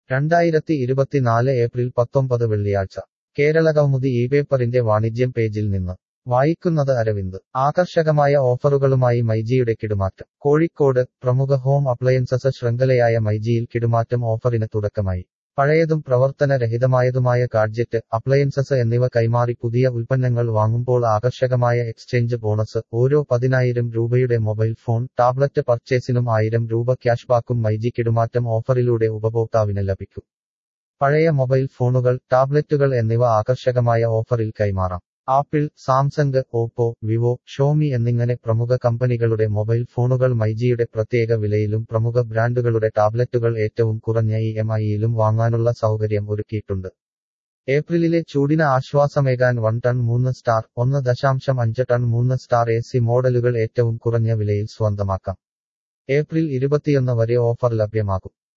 രണ്ടായിരത്തി ഇരുപത്തിനാല് ഏപ്രിൽ പത്തൊമ്പത് വെള്ളിയാഴ്ച കേരളകൗമുദി ഈ പേപ്പറിന്റെ വാണിജ്യം പേജിൽ നിന്ന് വായിക്കുന്നത് അരവിന്ദ് ആകർഷകമായ ഓഫറുകളുമായി മൈജിയുടെ കിടുമാറ്റം കോഴിക്കോട് പ്രമുഖ ഹോം അപ്ലയൻസസ് ശൃംഖലയായ മൈജിയിൽ കിടുമാറ്റം ഓഫറിന് തുടക്കമായി പഴയതും പ്രവർത്തനരഹിതമായതുമായ ഗാഡ്ജറ്റ് അപ്ലയൻസസ് എന്നിവ കൈമാറി പുതിയ ഉൽപ്പന്നങ്ങൾ വാങ്ങുമ്പോൾ ആകർഷകമായ എക്സ്ചേഞ്ച് ബോണസ് ഓരോ പതിനായിരം രൂപയുടെ മൊബൈൽ ഫോൺ ടാബ്ലറ്റ് പർച്ചേസിനും ആയിരം രൂപ ക്യാഷ്ബാക്കും മൈജി കിടുമാറ്റം ഓഫറിലൂടെ ഉപഭോക്താവിന് ലഭിക്കും പഴയ മൊബൈൽ ഫോണുകൾ ടാബ്ലറ്റുകൾ എന്നിവ ആകർഷകമായ ഓഫറിൽ കൈമാറാം Apple Samsung Oppo Vivo Xiaomi എന്നിങ്ങനെ പ്രമുഖ കമ്പനികളുടെ മൊബൈൽ ഫോണുകൾ മൈജിയുടെ പ്രത്യേക വിലയിലും പ്രമുഖ ബ്രാൻഡുകളുടെ ടാബ്ലറ്റുകൾ ഏറ്റവും കുറഞ്ഞ ഇ എം ഐയിലും വാങ്ങാനുള്ള സൗകര്യം ഒരുക്കിയിട്ടുണ്ട് ഏപ്രിലിലെ ചൂടിന് ആശ്വാസമേകാൻ വൺ ടൺ മൂന്ന് സ്റ്റാർ ഒന്ന് ദശാംശം അഞ്ച് ടൺ മൂന്ന് സ്റ്റാർ എ സി മോഡലുകൾ ഏറ്റവും കുറഞ്ഞ വിലയിൽ സ്വന്തമാക്കാം ഏപ്രിൽ ഇരുപത്തിയൊന്ന് വരെ ഓഫർ ലഭ്യമാകും